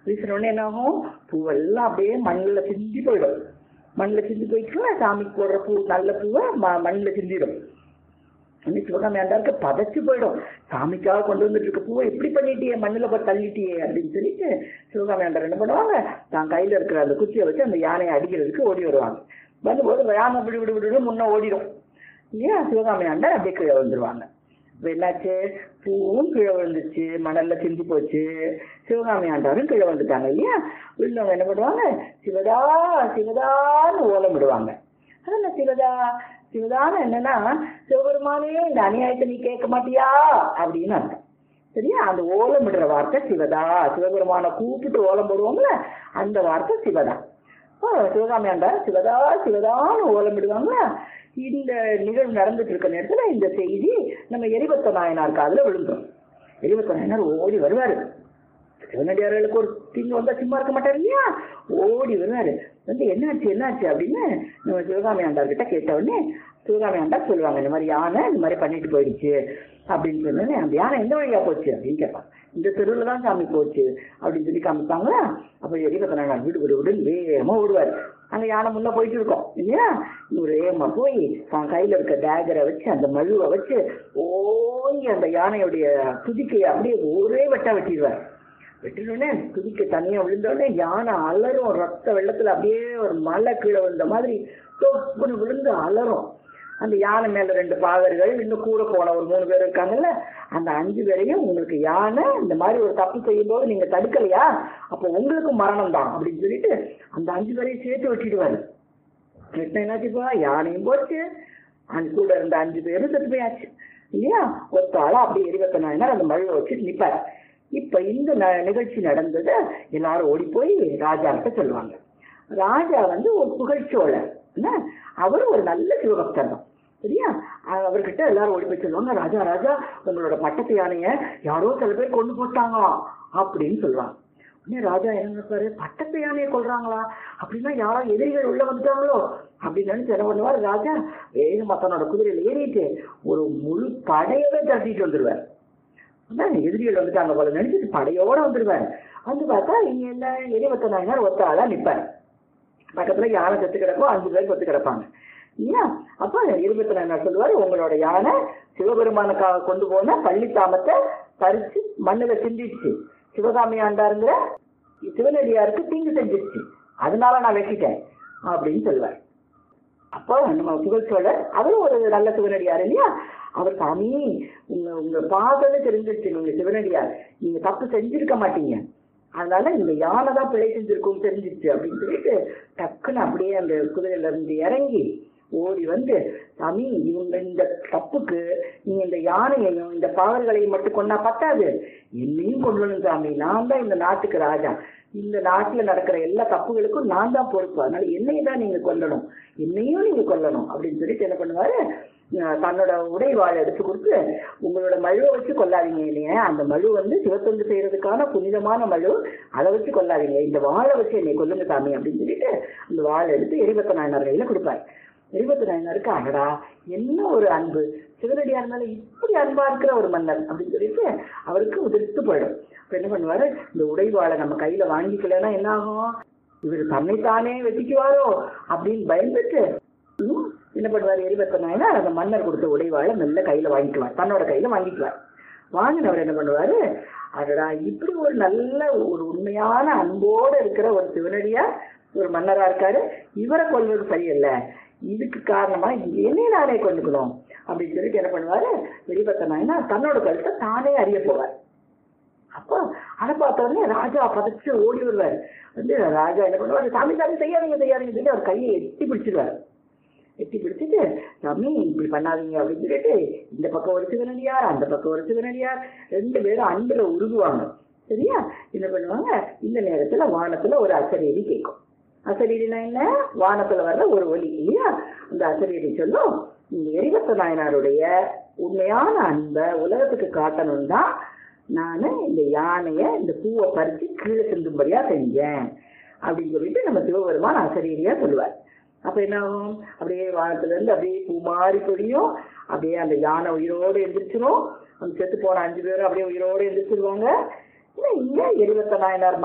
வீசின உடனே என்ன ஆகும் பூவெல்லாம் அப்படியே மண்ணில் சிந்தி போயிடும் மண்ணில் சிந்தி போயிட்டுனா சாமிக்கு போடுற பூ நல்ல பூவை ம மண்ணில் சிந்திடும் இன்னைக்கு சிவகாமி ஆண்டாருக்கு பதைச்சு போயிடும் சாமிக்காக கொண்டு வந்துட்டு இருக்க பூவை எப்படி பண்ணிட்டியே மண்ணில் போய் தள்ளிட்டியே அப்படின்னு சொல்லிட்டு சிவகாமி ஆண்டார் என்ன பண்ணுவாங்க தான் கையில் இருக்கிற அந்த குச்சியை வச்சு அந்த யானையை அடிக்கிறதுக்கு ஓடி வருவாங்க வரும்போது யானை விடு விடு விடு முன்னே ஓடிடும் இல்லையா சிவகாமி ஆண்டார் அப்படியே கீழே வந்துருவாங்க இப்போ என்னாச்சு பூவும் கீழே விழுந்துச்சு மணல்ல சிந்தி போச்சு சிவகாமி ஆண்டாரும் கீழே வந்துட்டாங்க இல்லையா விழுந்தவங்க என்ன பண்ணுவாங்க சிவதா சிவதான்னு ஓலம் விடுவாங்க அது என்ன சிவதா சிவதான்னு என்னன்னா சிவபெருமானே இந்த அநியாயத்தை நீ கேட்க மாட்டியா அப்படின்னு அர்த்தம் சரியா அந்த ஓலம் விடுற வார்த்தை சிவதா சிவபெருமான கூப்பிட்டு ஓலம் போடுவோம்ல அந்த வார்த்தை சிவதா ஓ சிவகாமி ஆண்டா சிவதா சிவதான்னு ஓலம் விடுவாங்களா இந்த நிகழ்வு நடந்துட்டு இருக்க நேரத்துல இந்த செய்தி நம்ம எரிபத்த நாயனார் காதுல விழுந்தோம் எரிபத்த நாயனார் ஓடி வருவாரு சிவனடியார்களுக்கு ஒரு தீங்கு வந்தா சும்மா இருக்க மாட்டார் இல்லையா ஓடி வருவாரு வந்து என்னாச்சு என்னாச்சு அப்படின்னு நம்ம சிவகாமி ஆண்டார் கிட்ட கேட்ட உடனே சிவகாமி ஆண்டார் சொல்லுவாங்க இந்த மாதிரி யானை இந்த மாதிரி பண்ணிட்டு போயிடுச்சு அப்படின்னு சொன்னோடனே அந்த யானை எந்த வழியா போச்சு அப்படின்னு கேட்பாங்க இந்த தெருவில் தான் சாமி போச்சு அப்படின்னு சொல்லி காமிப்பாங்களா அப்போ எரிபத்த நாயனார் விடு விடு விடுன்னு வேகமாக ஓடுவார் அங்கே யானை முன்னே போயிட்டு இருக்கோம் இல்லையா இவர் ஏமா போய் தான் கையில் இருக்க டேகரை வச்சு அந்த மழுவை வச்சு ஓங்கி அந்த யானையுடைய துதிக்கையை அப்படியே ஒரே வெட்டா வெட்டிடுவார் வெட்டினோடனே துதிக்க தனியாக விழுந்தோடனே யானை அலறும் ரத்த வெள்ளத்தில் அப்படியே ஒரு மலை கீழே விழுந்த மாதிரி தொப்புன்னு விழுந்து அலறும் அந்த யானை மேல ரெண்டு பாகர்கள் இன்னும் கூட போன ஒரு மூணு பேர் இருக்காங்கல்ல அந்த அஞ்சு பேரையும் உங்களுக்கு யானை இந்த மாதிரி ஒரு தப்பு செய்யும் போது நீங்க தடுக்கலையா அப்போ உங்களுக்கு மரணம் தான் அப்படின்னு சொல்லிட்டு அந்த அஞ்சு பேரையும் சேர்த்து வெட்டிடுவாரு வெட்டின என்னாச்சுப்பா யானையும் போச்சு அஞ்சு கூட இருந்த அஞ்சு பேரும் செத்து போயாச்சு இல்லையா ஒத்தாளா அப்படியே இருபத்தி நாயினார் அந்த மழுவை வச்சு நிப்பாரு இப்ப இந்த ந- நிகழ்ச்சி நடந்ததை எல்லாரும் ஓடி போய் ராஜா கிட்ட சொல்லுவாங்க ராஜா வந்து ஒரு புகழ்ச்சோழர் என்ன அவர் ஒரு நல்ல சிவபக்தர் தான் சரியா அஹ் அவர்கிட்ட எல்லாரும் ஓடி போய் சொல்லுவாங்க ராஜா ராஜா உங்களோட பட்டத்து யானைய யாரோ சில பேர் கொண்டு போட்டாங்களாம் அப்படின்னு சொல்லுவாங்க உடனே ராஜா என்ன நினைப்பாரு பட்டத்து யானையை கொல்றாங்களா அப்படின்னா யாரோ எதிரிகள் உள்ள வந்துட்டாங்களோ அப்படின்னு நினைச்சு என்ன பண்ணுவார் ராஜா வேகமா தன்னோட குதிரையில ஏறிட்டு ஒரு முழு படையவே தட்டிட்டு வந்துருவார் அதான் எதிரிகள் வந்துட்டாங்க போல நினைச்சிட்டு படையோட வந்துருவார் வந்து பார்த்தா இங்க என்ன எரிவத்த நாயனார் ஒத்த ஆளா நிப்பார் பக்கத்துல யானை செத்து கிடக்கும் அஞ்சு பேர் செத்து கிடப்பாங்க இல்லையா அப்ப இருபத்தி நாயனார் சொல்லுவாரு உங்களோட யானை சிவபெருமானுக்காக கொண்டு போன பள்ளித்தாமத்தை பறிச்சு மண்ணுல சிந்திடுச்சு சிவகாமி ஆண்டாருங்கிற சிவனடியாருக்கு தீங்கு செஞ்சிருச்சு அதனால நான் வெட்டிட்டேன் அப்படின்னு சொல்லுவார் அப்போ நம்ம புகழ்ச்சோழர் அவரும் ஒரு நல்ல சிவனடியார் இல்லையா அவர் சாமி உங்க உங்க பாதமே தெரிஞ்சிருச்சு நீங்க சிவனடியார் நீங்க தப்பு செஞ்சிருக்க மாட்டீங்க அதனால இந்த யானை தான் பிழை செஞ்சிருக்கும் தெரிஞ்சிருச்சு அப்படின்னு சொல்லிட்டு டக்குன்னு அப்படியே அந்த குதிரையில இருந்து இறங்கி ஓடி வந்து சாமி இவங்க இந்த தப்புக்கு நீங்க இந்த யானையையும் இந்த பாவர்களையும் மட்டும் கொண்டா பத்தாது என்னையும் கொண்டு வரணும் சாமி நான் தான் இந்த நாட்டுக்கு ராஜா இந்த நாட்டுல நடக்கிற எல்லா தப்புகளுக்கும் நான் தான் பொறுப்பு அதனால என்னையை தான் நீங்க கொல்லணும் என்னையும் நீங்க கொல்லணும் அப்படின்னு சொல்லிட்டு என்ன பண்ணுவாரு அஹ் தன்னோட உடை வாழை எடுத்து கொடுத்து உங்களோட மழுவை வச்சு கொல்லாதீங்க இல்லையா அந்த மழு வந்து சிவத்தொண்டு செய்யறதுக்கான புனிதமான மழு அதை வச்சு கொல்லாதீங்க இந்த வாழை வச்சு என்னை கொல்லுங்க சாமி அப்படின்னு சொல்லிட்டு அந்த வாழை எடுத்து எரிபத்த நாயனார் கையில கொடுப்பாரு எரிபத்த நாயனாருக்கு அடடா என்ன ஒரு அன்பு சிவனடியார் மேல இப்படி அன்பா இருக்கிற ஒரு மன்னர் அப்படின்னு சொல்லிட்டு அவருக்கு உதிர்த்து போயிடும் அப்ப என்ன பண்ணுவாரு இந்த உடைவாளை நம்ம கையில வாங்கிக்கலன்னா என்ன ஆகும் இவர் தன்னைத்தானே வெட்டிக்குவாரோ அப்படின்னு பயந்துட்டு ம், என்ன பண்ணுவார் எரிபத்த நாயனார் அந்த மன்னர் கொடுத்த உடைவாளை மெல்ல கையில வாங்கிக்குவார் தன்னோட கையில வாங்கிக்குவார் வாங்கினவர் என்ன பண்ணுவாரு அடடா இப்படி ஒரு நல்ல ஒரு உண்மையான அன்போட இருக்கிற ஒரு சிவனடியார் ஒரு மன்னரா இருக்காரு இவரை கொல்வது சரியில்லை இதுக்கு காரணமா என்னையும் நானே கொண்டுக்கணும் அப்படின்னு சொல்லிட்டு என்ன பண்ணுவாரு எரிபத்த நாயனார் தன்னோட கழுத்தை தானே அறிய போவார் அப்போ அதை பார்த்த உடனே ராஜா பதச்சு ஓடி வருவார் வந்து ராஜா என்ன பண்ணுவார் சாமி சாமி செய்யாதீங்க செய்யாதீங்க சொல்லி அவர் கையை எட்டி பிடிச்சிருவார் எட்டி பிடிச்சிட்டு சாமி இப்படி பண்ணாதீங்க அப்படின்னு சொல்லிட்டு இந்த பக்கம் ஒரு சிவனடியார் அந்த பக்கம் ஒரு சிவனடியார் ரெண்டு பேரும் அன்புல உருகுவாங்க சரியா என்ன பண்ணுவாங்க இந்த நேரத்துல வானத்துல ஒரு அசரீதி கேட்கும் அசரீதினா என்ன வானத்துல வர்ற ஒரு ஒலி இல்லையா அந்த அசரீதி சொல்லும் இந்த எரிபத்த நாயனாருடைய உண்மையான அன்பை உலகத்துக்கு காட்டணும் தான் நான் இந்த யானையை இந்த பூவை பறிச்சு கீழே சிந்தும்படியா செஞ்சேன் அப்படின்னு சொல்லிட்டு நம்ம சிவபெருமான் அசரீரியா சொல்லுவார் அப்ப என்ன ஆகும் அப்படியே வானத்துல இருந்து அப்படியே பூ மாறி பொழியும் அப்படியே அந்த யானை உயிரோடு எந்திரிச்சிரும் அந்த செத்து போன அஞ்சு பேரும் அப்படியே உயிரோடு எந்திரிச்சிருவாங்க இங்க எரிபத்த நாயனார்